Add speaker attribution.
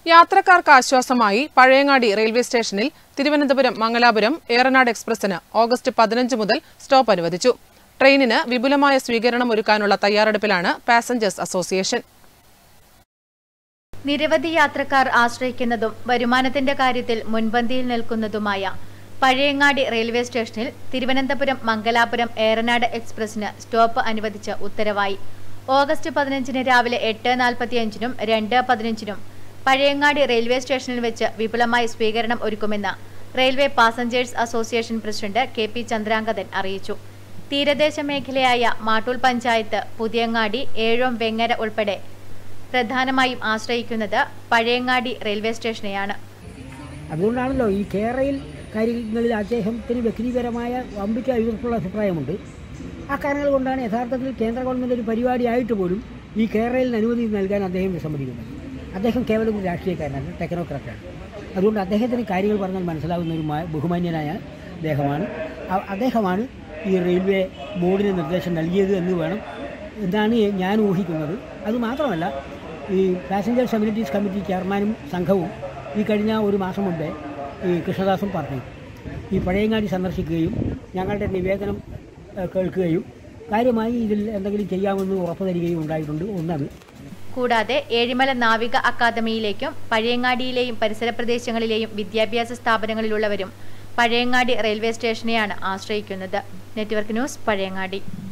Speaker 1: യാത്രക്കാർക്ക് ആശ്വാസമായി പഴയങ്ങാടി റെയിൽവേ സ്റ്റേഷനിൽ തിരുവനന്തപുരം മംഗലാപുരം ഏറനാട് എക്സ്പ്രസിന് ഓഗസ്റ്റ് പതിനഞ്ച് മുതൽ സ്റ്റോപ്പ് അനുവദിച്ചു ട്രെയിനിന് വിപുലമായ സ്വീകരണം ഒരുക്കാനുള്ള തയ്യാറെടുപ്പിലാണ് പാസഞ്ചേഴ്സ് അസോസിയേഷൻ
Speaker 2: നിരവധി യാത്രക്കാർ ആശ്രയിക്കുന്നതും വരുമാനത്തിന്റെ കാര്യത്തിൽ മുൻപന്തിയിൽ നിൽക്കുന്നതുമായ പഴയങ്ങാടി റെയിൽവേ സ്റ്റേഷനിൽ തിരുവനന്തപുരം മംഗലാപുരം ഏറനാട് എക്സ്പ്രസിന് സ്റ്റോപ്പ് അനുവദിച്ച ഉത്തരവായി ഓഗസ്റ്റ് പതിനഞ്ചിന് രാവിലെ എട്ട് നാൽപ്പത്തിയഞ്ചിനും രണ്ട് പതിനഞ്ചിനും പഴയങ്ങാടി റെയിൽവേ സ്റ്റേഷനിൽ വെച്ച് വിപുലമായ സ്വീകരണം ഒരുക്കുമെന്ന് railway passengers association president K P Chandrangathan അറിയിച്ചു തീരദേശ മേഖലയായ മാട്ടൂൽ പഞ്ചായത്ത് പുതിയങ്ങാടി ഏഴോം വെങ്ങര ഉൾപ്പെടെ പ്രധാനമായും ആശ്രയിക്കുന്നത് പഴയങ്ങാടി റെയിൽവേ സ്റ്റേഷനെയാണ്
Speaker 3: അതുകൊണ്ടാണല്ലോ ഈ കേരയിൽ കാര്യങ്ങളിൽ അദ്ദേഹത്തിന് വ്യക്തിപരമായ വമ്പിച്ച എതിർപ്പുള്ള അഭിപ്രായമുണ്ട് ആ കാരണങ്ങൾ കൊണ്ടാണ് യഥാർത്ഥത്തിൽ കേന്ദ്ര ഗവൺമെൻറ് ഒരു പരിപാടിയായിട്ട് പോലും ഈ കേരളയിൽ അനുമതി നൽകാൻ അദ്ദേഹം വിസമ്മതിക്കുന്നത് അദ്ദേഹം കേവലം ഒരു രാഷ്ട്രീയക്കാരനല്ല ടെക്നോക്രാറ്റാണ് അതുകൊണ്ട് അദ്ദേഹത്തിന് കാര്യങ്ങൾ പറഞ്ഞാൽ മനസ്സിലാവുന്ന ഒരു മാ- ബഹുമാന്യനായ അദ്ദേഹമാണ് അ- അദ്ദേഹമാണ് ഈ റെയിൽവേ ബോർഡിന് നിർദ്ദേശം നൽകിയത് എന്ന് വേണം എന്നാണ് ഞാൻ ഊഹിക്കുന്നത് അതുമാത്രമല്ല ഈ പാസഞ്ചർ കമ്മ്യൂണിറ്റീസ് കമ്മിറ്റി ചെയർമാനും സംഘവും ഈ കഴിഞ്ഞ ഒരു മാസം മുമ്പേ ഈ കൃഷ്ണദാസും പറഞ്ഞു ഈ പഴയങ്ങാടി സന്ദർശിക്കുകയും ഞങ്ങളുടെ നിവേദനം ഏഹ്, കേൾക്കുകയും കാര്യമായി ഇതിൽ എന്തെങ്കിലും ചെയ്യാമെന്ന് ഉറപ്പു തരികയും ഉണ്ടായിട്ടുണ്ട് ഒന്നത്
Speaker 2: കൂടാതെ ഏഴിമല നാവിക അക്കാദമിയിലേക്കും പഴയങ്ങാടിയിലെയും പരിസര പ്രദേശങ്ങളിലെയും വിദ്യാഭ്യാസ സ്ഥാപനങ്ങളിലുള്ളവരും പഴയങ്ങാടി റെയിൽവേ സ്റ്റേഷനെയാണ് ആശ്രയിക്കുന്നത് നെറ്റ്വർക്ക് ന്യൂസ് പഴയങ്ങാടി